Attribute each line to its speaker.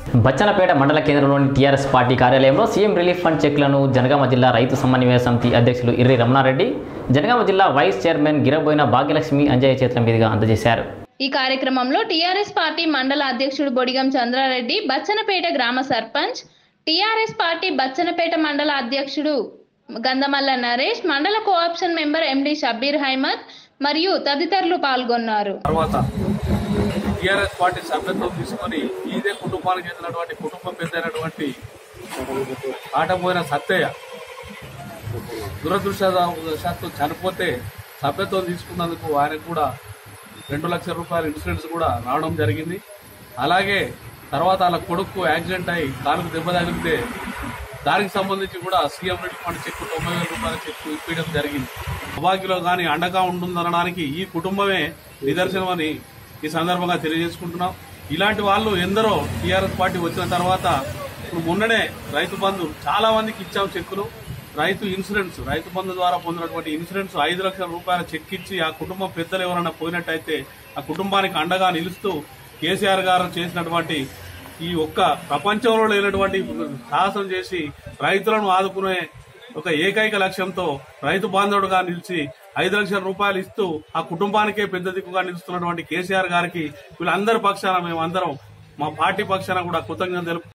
Speaker 1: బచ్చనపేట మండల కేంద్రంలోని TRS party కార్యాలయంలో సీఎం రిలీఫ్ ఫండ్ చెక్లను జనగామ జిల్లా రైతు సమన్వయ సమితి అధ్యక్షులు ఇర్రి రమణారెడ్డి జనగామ జిల్లా వైస్ చైర్మన్ గిరబోయిన భాగ్యలక్ష్మి అంజయ్య చేతుల మీదుగా అందజేశారు
Speaker 2: ఈ కార్యక్రమంలో టీఆర్ఎస్ పార్టీ మండల అధ్యక్షుడు బొడిగం చంద్రారెడ్డి బచ్చనపేట గ్రామ సర్పంచ్ టీఆర్ఎస్ పార్టీ బచ్చనపేట మండల అధ్యక్షుడు గంధమల్ల నరేష్ మండల cooption member MD Shabbir Ahmed మరియు తదితరులు పాల్గొన్నారు
Speaker 3: తర్వాత టీఆర్ఎస్ పార్టీ సభ్యత్వం తీసుకొని ఇదే కుటుంబానికి చెందినటువంటి కుటుంబం పెద్ద అయినటువంటి ఆటపోయిన సత్తయ్య దురదృష్టవశాత్తు చనిపోతే సభ్యత్వం తీసుకున్నందుకు ఆయనకు కూడా రెండు లక్షల రూపాయల ఇన్సూరెన్స్ కూడా రావడం జరిగింది అలాగే తర్వాత వాళ్ళ కొడుకు యాక్సిడెంట్ అయి కాలుకు దెబ్బ తగిలితే దానికి సంబంధించి కూడా సీఎం రిలీఫ్ ఫండ్ చెక్కు తొంభై వేల రూపాయల చెక్కు ఇప్పించడం జరిగింది అభాగ్యులో కానీ అండగా ఉంటుందనడానికి ఈ కుటుంబమే నిదర్శనం అని ఈ సందర్భంగా తెలియజేసుకుంటున్నాం ఇలాంటి వాళ్ళు ఎందరో టీఆర్ఎస్ పార్టీ వచ్చిన తర్వాత ఇప్పుడు మొన్ననే రైతు బంధు చాలా మందికి ఇచ్చాం చెక్కులు రైతు ఇన్సూరెన్స్ రైతు బంధు ద్వారా పొందినటువంటి ఇన్సూరెన్స్ ఐదు లక్షల రూపాయల చెక్ ఇచ్చి ఆ కుటుంబం పెద్దలు ఎవరైనా పోయినట్టయితే ఆ కుటుంబానికి అండగా నిలుస్తూ కేసీఆర్ గారు చేసినటువంటి ఈ ఒక్క ప్రపంచంలో లేనటువంటి సాహసం చేసి రైతులను ఆదుకునే ఒక ఏకైక లక్ష్యంతో రైతు బాంధవుడుగా నిలిచి ఐదు లక్షల రూపాయలు ఇస్తూ ఆ కుటుంబానికే పెద్ద దిక్కుగా నిలుస్తున్నటువంటి కేసీఆర్ గారికి వీళ్ళందరి పక్షాన మేమందరం మా పార్టీ పక్షాన కూడా కృతజ్ఞత తెలుపు